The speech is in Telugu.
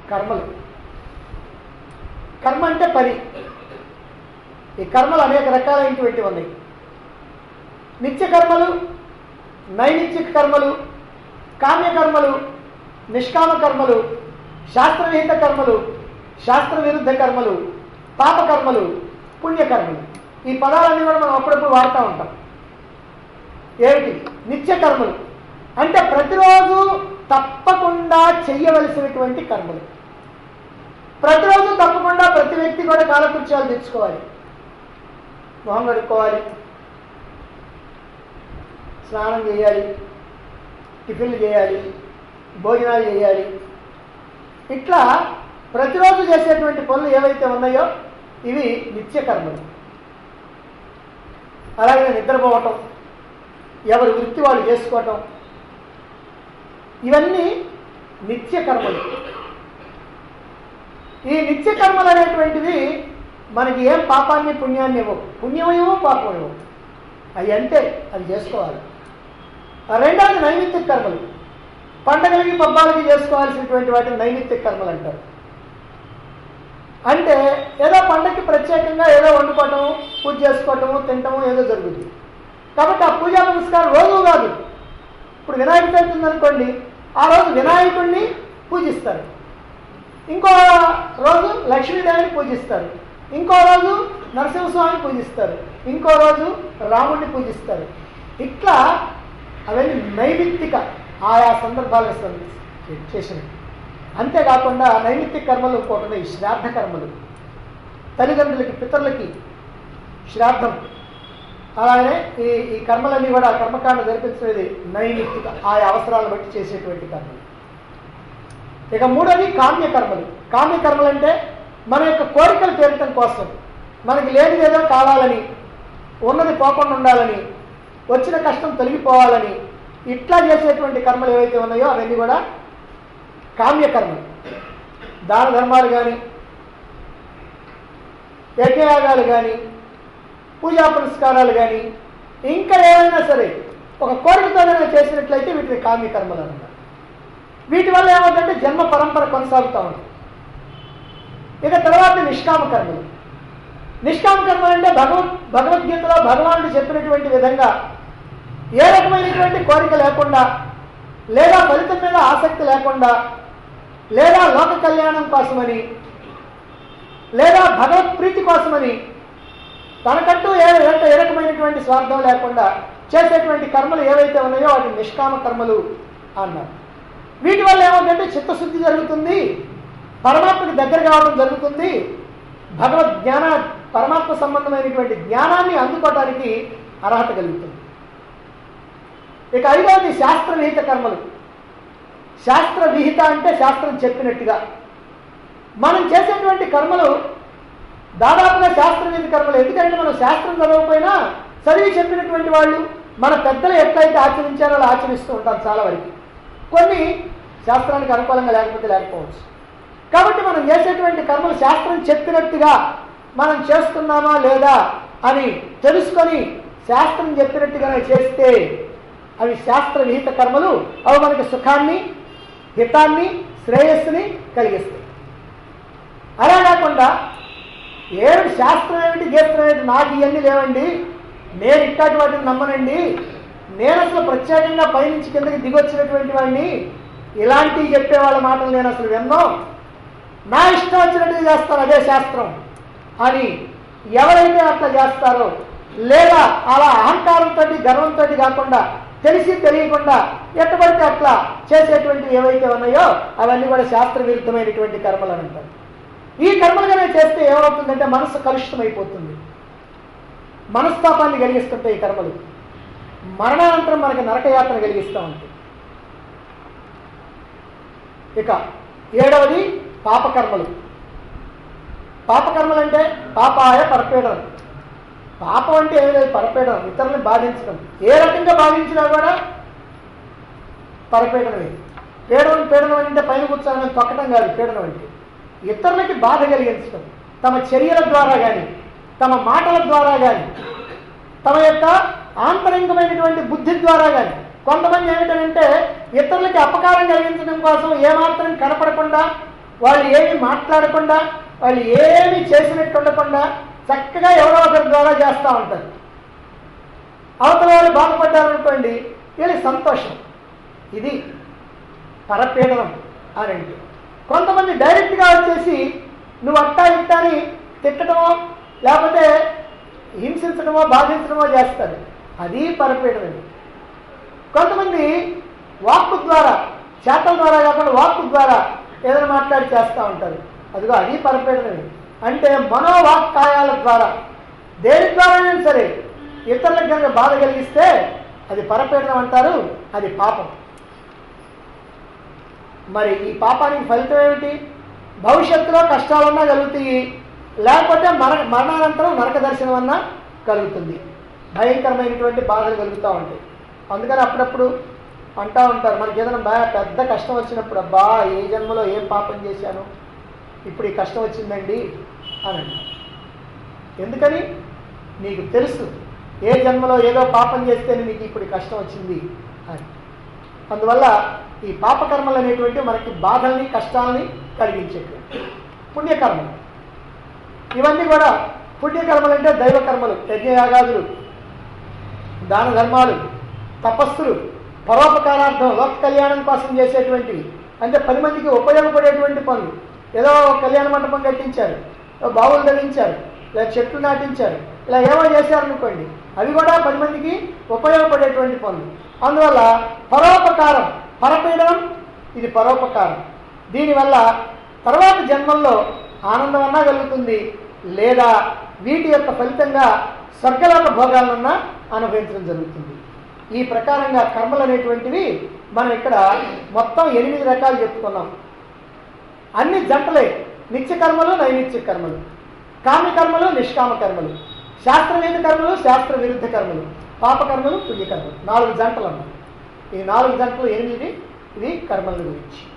కర్మలు కర్మ అంటే పని ఈ కర్మలు అనేక రకాలైనటువంటి ఉన్నాయి నిత్య కర్మలు నైమిత్తిక కర్మలు కామ్య కర్మలు నిష్కామ కర్మలు శాస్త్రవిహిత కర్మలు శాస్త్ర విరుద్ధ కర్మలు పాప కర్మలు పుణ్యకర్మలు ఈ పదాలన్నీ కూడా మనం అప్పుడప్పుడు వాడుతూ ఉంటాం ఏమిటి నిత్య కర్మలు అంటే ప్రతిరోజు తప్పకుండా చెయ్యవలసినటువంటి కర్మలు ప్రతిరోజు తప్పకుండా ప్రతి వ్యక్తి కూడా కాలకృత్యాలు తెచ్చుకోవాలి మొహం కడుక్కోవాలి స్నానం చేయాలి టిఫిన్లు చేయాలి భోజనాలు చేయాలి ఇట్లా ప్రతిరోజు చేసేటువంటి పనులు ఏవైతే ఉన్నాయో ఇవి నిత్య కర్మలు అలాగే నిద్రపోవటం ఎవరి వృత్తి వాళ్ళు చేసుకోవటం ఇవన్నీ నిత్య కర్మలు ఈ నిత్య కర్మలు అనేటువంటివి మనకి ఏం పాపాన్ని పుణ్యాన్ని ఇవ్వవు పుణ్యమేమో పాపమేమో అవి అంతే అది చేసుకోవాలి ఆ రెండవది నైమిత్తిక కర్మలు పండగలకి పబ్బాలకి చేసుకోవాల్సినటువంటి వాటిని నైమిత్తిక కర్మలు అంటారు అంటే ఏదో పండగకి ప్రత్యేకంగా ఏదో వండుకోవటం పూజ చేసుకోవటము తినటము ఏదో జరుగుతుంది కాబట్టి ఆ పూజా పురస్కారం రోజు కాదు ఇప్పుడు వినాయక చవితి ఉందనుకోండి ఆ రోజు వినాయకుడిని పూజిస్తారు ఇంకో రోజు లక్ష్మీదేవిని పూజిస్తారు ఇంకో రోజు నరసింహస్వామిని పూజిస్తారు ఇంకో రోజు రాముడిని పూజిస్తారు ఇట్లా అవన్నీ నైమిత్తిక ఆయా సందర్భాలకు చేసినవి అంతేకాకుండా నైమిత్తిక కర్మలు ఇంకోటి ఉన్నాయి శ్రాద్ధ కర్మలు తల్లిదండ్రులకి పితరులకి శ్రాద్ధం అలాగే ఈ ఈ కర్మలన్నీ కూడా కర్మకాండ జరిపించేది నైమిత్తిక ఆయా అవసరాలను బట్టి చేసేటువంటి కర్మలు ఇక మూడోది కామ్య కర్మలు కామ్య కర్మలు అంటే మన యొక్క కోరికలు తీరటం కోసం మనకి లేనిది ఏదో కావాలని ఉన్నది పోకుండా ఉండాలని వచ్చిన కష్టం తొలగిపోవాలని ఇట్లా చేసేటువంటి కర్మలు ఏవైతే ఉన్నాయో అవన్నీ కూడా కామ్య కర్మలు దాన ధర్మాలు కానీ యజ్ఞయాగాలు కానీ పూజా పురస్కారాలు కానీ ఇంకా ఏమైనా సరే ఒక కోరికతో కనుక చేసినట్లయితే వీటిని కామ్య కర్మలు అన్నారు వీటి వల్ల ఏమవుతుందంటే జన్మ పరంపర కొనసాగుతూ ఉంది ఇక తర్వాత నిష్కామ కర్మలు నిష్కామ కర్మలు అంటే భగవద్ భగవద్గీతలో భగవానుడు చెప్పినటువంటి విధంగా ఏ రకమైనటువంటి కోరిక లేకుండా లేదా ఫలితం మీద ఆసక్తి లేకుండా లేదా లోక కళ్యాణం కోసమని లేదా భగవత్ ప్రీతి కోసమని తనకంటూ ఏ ఏ రకమైనటువంటి స్వార్థం లేకుండా చేసేటువంటి కర్మలు ఏవైతే ఉన్నాయో వాటి నిష్కామ కర్మలు అన్నారు వీటి వల్ల ఏమవుతుందంటే చిత్తశుద్ధి జరుగుతుంది పరమాత్మకి దగ్గర కావడం జరుగుతుంది భగవద్ జ్ఞాన పరమాత్మ సంబంధమైనటువంటి జ్ఞానాన్ని అందుకోవటానికి అర్హత కలుగుతుంది ఇక ఐదవది శాస్త్ర విహిత కర్మలు శాస్త్ర విహిత అంటే శాస్త్రం చెప్పినట్టుగా మనం చేసేటువంటి కర్మలు దాదాపుగా శాస్త్ర విహిత కర్మలు ఎందుకంటే మనం శాస్త్రం చదవకపోయినా చదివి చెప్పినటువంటి వాళ్ళు మన పెద్దలు ఎట్లయితే ఆచరించారో అలా ఆచరిస్తూ ఉంటారు చాలా వరకు కొన్ని శాస్త్రానికి అనుకూలంగా లేకపోతే లేకపోవచ్చు కాబట్టి మనం చేసేటువంటి కర్మలు శాస్త్రం చెప్పినట్టుగా మనం చేస్తున్నామా లేదా అని తెలుసుకొని శాస్త్రం చెప్పినట్టుగానే చేస్తే అవి శాస్త్ర విహిత కర్మలు అవి మనకి సుఖాన్ని హితాన్ని శ్రేయస్సుని కలిగిస్తాయి అలా కాకుండా ఏమిటి శాస్త్రం ఏమిటి గీస్త్రం ఏమిటి నాకు ఇవన్నీ లేవండి నేను ఇట్లాంటి వాటిని నమ్మనండి నేను అసలు ప్రత్యేకంగా పైనుంచి కిందకి దిగొచ్చినటువంటి వాడిని ఇలాంటివి చెప్పే వాళ్ళ మాటలు నేను అసలు విన్నో నా ఇష్టం వచ్చినట్టుగా చేస్తాను అదే శాస్త్రం అని ఎవరైతే అట్లా చేస్తారో లేదా అలా అహంకారంతో గర్వంతో కాకుండా తెలిసి తెలియకుండా ఎట్టబడితే అట్లా చేసేటువంటి ఏవైతే ఉన్నాయో అవన్నీ కూడా శాస్త్ర విరుద్ధమైనటువంటి కర్మలు అని అంటారు ఈ కర్మలుగానే చేస్తే ఏమవుతుందంటే మనసు కలుషితం అయిపోతుంది మనస్తాపాన్ని కలిగిస్తుంటాయి ఈ కర్మలు మరణానంతరం మనకి నరకయాత్ర కలిగిస్తూ ఉంటాయి ఇక ఏడవది పాపకర్మలు పాపకర్మలు అంటే పాపాయ పరపేడడం పాపం అంటే ఏమి లేదు పరపేయడం ఇతరులను బాధించడం ఏ రకంగా బాధించినా కూడా పరపేయడమే పీడనం పీడనం అంటే పైన కూర్చోని తొక్కడం కాదు పీడనం అంటే ఇతరులకి బాధ కలిగించడం తమ చర్యల ద్వారా కానీ తమ మాటల ద్వారా కానీ తమ యొక్క ఆంతరంగమైనటువంటి బుద్ధి ద్వారా కానీ కొంతమంది ఏమిటంటే ఇతరులకి అపకారం కలిగించడం కోసం ఏమాత్రం కనపడకుండా వాళ్ళు ఏమి మాట్లాడకుండా వాళ్ళు ఏమి చేసినట్టు ఉండకుండా చక్కగా ఎవరో ఒకరి ద్వారా చేస్తూ ఉంటారు అవతల వాళ్ళు బాగుపడ్డారనుకోండి వీళ్ళకి సంతోషం ఇది పరపీడనం అని అంటే కొంతమంది డైరెక్ట్గా వచ్చేసి నువ్వు అట్టా ఇట్టా అని తిట్టడమో లేకపోతే హింసించడమో బాధించడమో చేస్తారు అది పరపీడనం కొంతమంది వాక్కు ద్వారా చేతల ద్వారా కాకుండా వాక్కు ద్వారా ఏదైనా మాట్లాడి చేస్తూ ఉంటారు అదిగో అది పరపీడనమే అంటే మనోవాక్కాయాల ద్వారా దేని ద్వారానైనా సరే ఇతరులకు కనుక బాధ కలిగిస్తే అది పరపీడనం అంటారు అది పాపం మరి ఈ పాపానికి ఫలితం ఏమిటి భవిష్యత్తులో కష్టాలన్నా కలుగుతాయి లేకపోతే మర మరణానంతరం నరక దర్శనం అన్నా కలుగుతుంది భయంకరమైనటువంటి బాధలు కలుగుతూ ఉంటాయి అందుకని అప్పుడప్పుడు అంటూ ఉంటారు మనకి ఏదైనా బాగా పెద్ద కష్టం వచ్చినప్పుడు అబ్బా ఏ జన్మలో ఏం పాపం చేశాను ఇప్పుడు ఈ కష్టం వచ్చిందండి అని అంటారు ఎందుకని నీకు తెలుసు ఏ జన్మలో ఏదో పాపం చేస్తేనే నీకు ఇప్పుడు ఈ కష్టం వచ్చింది అని అందువల్ల ఈ పాపకర్మలు అనేటువంటి మనకి బాధల్ని కష్టాలని కలిగించేటువంటి పుణ్యకర్మలు ఇవన్నీ కూడా పుణ్యకర్మలు అంటే దైవకర్మలు యజ్ఞయాగాదులు దాన ధర్మాలు తపస్సులు పరోపకారార్థం లోక కళ్యాణం కోసం చేసేటువంటివి అంటే పది మందికి ఉపయోగపడేటువంటి పనులు ఏదో కళ్యాణ మండపం కట్టించారు ఏదో బావులు తగ్గించారు లేదా చెట్లు నాటించారు ఇలా ఏమో చేశారనుకోండి అవి కూడా పది మందికి ఉపయోగపడేటువంటి పనులు అందువల్ల పరోపకారం పరపీడనం ఇది పరోపకారం దీనివల్ల తర్వాత జన్మల్లో ఆనందం అన్నా కలుగుతుంది లేదా వీటి యొక్క ఫలితంగా స్వర్గలోక భోగాలన్నా అనుభవించడం జరుగుతుంది ఈ ప్రకారంగా కర్మలు అనేటువంటివి మనం ఇక్కడ మొత్తం ఎనిమిది రకాలు చెప్పుకున్నాం అన్ని జంటలే నిత్య కర్మలు నైమిత్య కర్మలు కామ్య కర్మలు నిష్కామ కర్మలు శాస్త్రవేద కర్మలు శాస్త్ర విరుద్ధ కర్మలు పాపకర్మలు పుణ్యకర్మలు నాలుగు జంటలు అన్నమాట ఈ నాలుగు జంటలు ఎనిమిది ఇది కర్మల గురించి